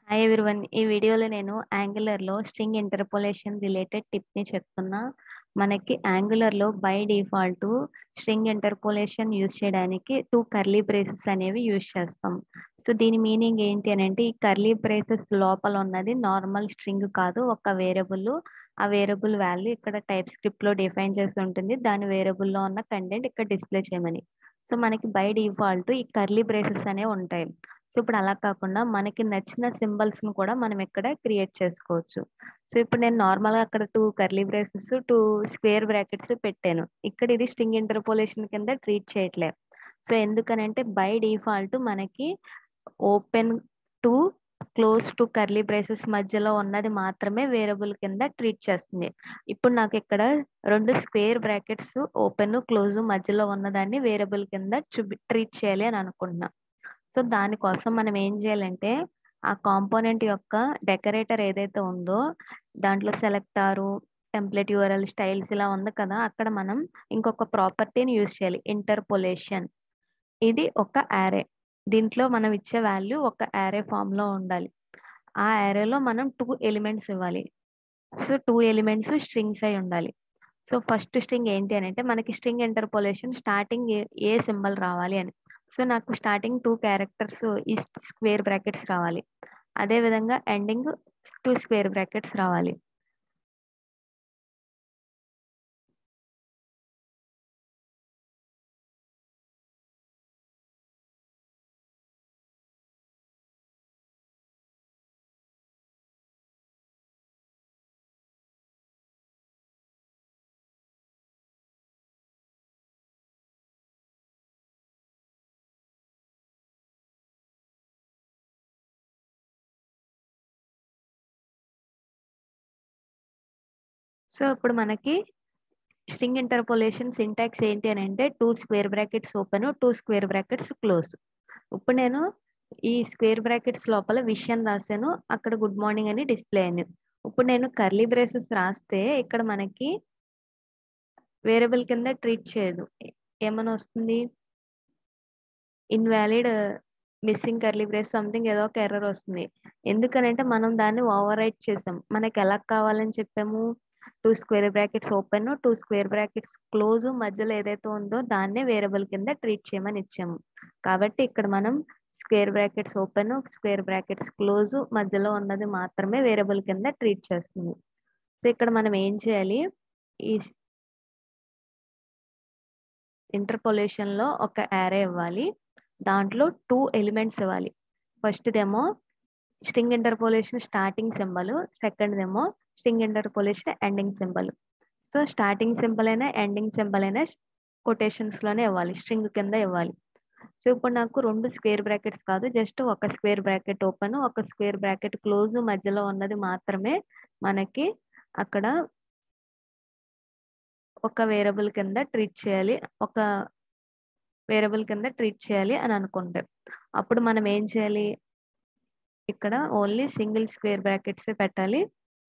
Hi everyone. ఈ వీడియోలో నేను యాంగులర్‌లో స్ట్రింగ్ ఇంటర్పోలేషన్ రిలేటెడ్ టిప్‌ని చెప్తున్నా. మనకి యాంగులర్‌లో by default string interpolation use చేయడానికి 2 కర్లీ బ్రేసెస్ అనేవి యూజ్ చేస్తాం. సో, దీని మీనింగ్ ఏంటి అనంటే, ఈ కర్లీ బ్రేసెస్ లోపల ఉన్నది నార్మల్ స్ట్రింగ్ కాదు. ఒక వేరియబుల్. ఆ వేరియబుల్ వాల్యూ ఇక్కడ టైప్ స్క్రిప్ట్‌లో డిఫైన్ చేసి ఉంటుంది. దాని వేరియబుల్‌లో ఉన్న కంటెంట్ ఇక్కడ డిస్‌ప్లే చేయమని. సో, మనకి బై డిఫాల్ట్ ఈ కర్లీ బ్రేసెస్ అనేవి ఉంటాయి. సో, ఇప్పుడు అలా కాకుండా మనకి నచ్చిన సింబల్స్‌ని కూడా మనం ఇక్కడ క్రియేట్ చేసుకోవచ్చు. సో, ఇప్పుడు నేను నార్మల్‌గా అక్కడ 2 కర్లీ బ్రేసెస్, 2 స్క్వేర్ బ్రాకెట్స్ పెట్టాను. ఇక్కడ ఇది స్ట్రింగ్ ఇంటర్పోలేషన్ కింద ట్రీట్ చేయట్లే. సో, ఎందుకనంటే బై డిఫాల్ట్ మనకి open two close two curly braces మధ్యలో ఉన్నది మాత్రమే వేరియబుల్ కింద ట్రీట్ చేస్తుంది. ఇప్పుడు నాకు ఇక్కడ 2 స్క్వేర్ బ్రాకెట్స్ ఓపెన్, క్లోజ్ మధ్యలో ఉన్నదాన్ని వేరియబుల్ కింద చూపి ట్రీట్ చేయాలి అని అనుకుంటున్నా. సో, దానికోసం మనం ఏం చేయాలంటే, ఆ కాంపోనెంట్ యొక్క డెకరేటర్ ఏదైతే ఉందో, దాంట్లో సెలెక్టారు, టెంప్లేట్ యూఆర్ఎల్, స్టైల్స్ ఇలా ఉంది కదా! అక్కడ మనం ఇంకొక ప్రాపర్టీని యూజ్ చేయాలి. ఇంటర్పోలేషన్. ఇది ఒక యారే. దీంట్లో మనం ఇచ్చే వాల్యూ ఒక యారే ఫార్మ్‌లో ఉండాలి. ఆ యారేలో మనం 2 ఎలిమెంట్స్ ఇవ్వాలి. సో, 2 ఎలిమెంట్స్ స్ట్రింగ్స్ అయి ఉండాలి. సో, ఫస్ట్ స్ట్రింగ్ ఏంటి అనంటే, మనకి స్ట్రింగ్ ఇంటర్పోలేషన్ స్టార్టింగ్ ఏ ఏ సింబల్ రావాలి అని. సో, నాకు స్టార్టింగ్ 2 క్యారెక్టర్స్ ఈ స్క్వేర్ బ్రాకెట్స్ రావాలి. అదే విధంగా ఎండింగ్ 2 స్క్వేర్ బ్రాకెట్స్ రావాలి. సో, ఇప్పుడు మనకి స్ట్రింగ్ ఇంటర్పోలేషన్ సింటాక్స్ ఏంటి అనంటే 2 square brackets open, 2 square brackets close. ఇప్పుడు నేను ఈ స్క్వేర్ బ్రాకెట్స్ లోపల విష్ అని రాసాను. అక్కడ గుడ్ మార్నింగ్ అని డిస్‌ప్లే అయింది. ఇప్పుడు నేను కర్లీ బ్రేసెస్ రాస్తే ఇక్కడ మనకి వేరియబుల్ కింద ట్రీట్ చేయదు. ఏమని వస్తుంది? Invalid missing curly brace something ఏదో ఒక ఎర్రర్ వస్తుంది. ఎందుకనంటే మనం దాన్ని ఓవర్ రైట్ చేసాం. మనకి ఎలా కావాలని చెప్పాము? 2 square brackets open, 2 square brackets close మధ్యలో ఏదైతే ఉందో దాన్నే వేరియబుల్ కింద ట్రీట్ చేయమని ఇచ్చాము. కాబట్టి ఇక్కడ మనం square brackets open, square brackets close మధ్యలో ఉన్నది మాత్రమే వేరియబుల్ కింద ట్రీట్ చేస్తుంది. సో, ఇక్కడ మనం ఏం చేయాలి? ఈ ఇంటర్పోలేషన్‌లో ఒక యారే ఇవ్వాలి. దాంట్లో 2 ఎలిమెంట్స్ ఇవ్వాలి. ఫస్ట్‌దేమో స్ట్రింగ్ ఇంటర్పోలేషన్ స్టార్టింగ్ సింబల్. సెకండ్‌దేమో string interpolation ending symbol. So, starting symbol అయినా, ఎండింగ్ సింబల్ అయినా కొటేషన్స్‌లోనే ఇవ్వాలి. స్ట్రింగ్ కింద ఇవ్వాలి. సో, ఇప్పుడు నాకు 2 స్క్వేర్ బ్రాకెట్స్ కాదు. జస్ట్ ఒక స్క్వేర్ బ్రాకెట్ ఓపెన్, ఒక స్క్వేర్ బ్రాకెట్ క్లోజ్ మధ్యలో ఉన్నది మాత్రమే మనకి అక్కడ ఒక వేరియబుల్ కింద ట్రీట్ చేయాలి. ఒక వేరియబుల్ కింద ట్రీట్ చేయాలి అని అనుకుంటే. అప్పుడు మనం ఏం చేయాలి? ఇక్కడ ఓన్లీ సింగిల్ స్క్వేర్ బ్రాకెట్సే పెట్టాలి.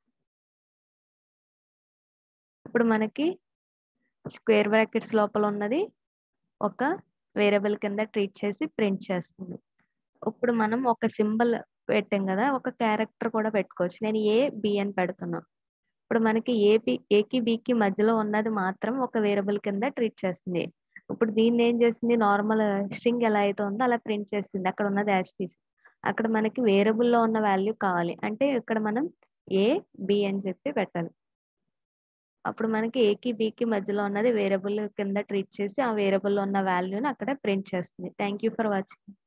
ఇప్పుడు మనకి స్క్వేర్ బ్రాకెట్స్ లోపల ఉన్నది ఒక వేరియబుల్ కింద ట్రీట్ చేసి ప్రింట్ చేస్తుంది. ఇప్పుడు మనం ఒక సింబల్ పెట్టాం కదా! ఒక క్యారెక్టర్ కూడా పెట్టుకోవచ్చు. నేను ఏ, బి అని పెడుతున్నా. ఇప్పుడు మనకి ఏపి ఏకి, బికి మధ్యలో ఉన్నది మాత్రం ఒక వేరియబుల్ కింద ట్రీట్ చేస్తుంది. ఇప్పుడు దీన్ని ఏం చేసింది? నార్మల్ స్ట్రింగ్ ఎలా అయితే ఉందో అలా ప్రింట్ చేసింది. అక్కడ ఉన్నది యాజ్ ఇట్ ఈజ్. అక్కడ మనకి వేరియబుల్‌లో ఉన్న వాల్యూ కావాలి. అంటే ఇక్కడ మనం ఏ, బి అని చెప్పి పెట్టాలి. అప్పుడు మనకి ఏకి, బికి మధ్యలో ఉన్నది వేరియబుల్ కింద ట్రీట్ చేసి, ఆ వేరియబుల్‌లో ఉన్న వాల్యూని అక్కడ ప్రింట్ చేస్తుంది. Thank you for watching.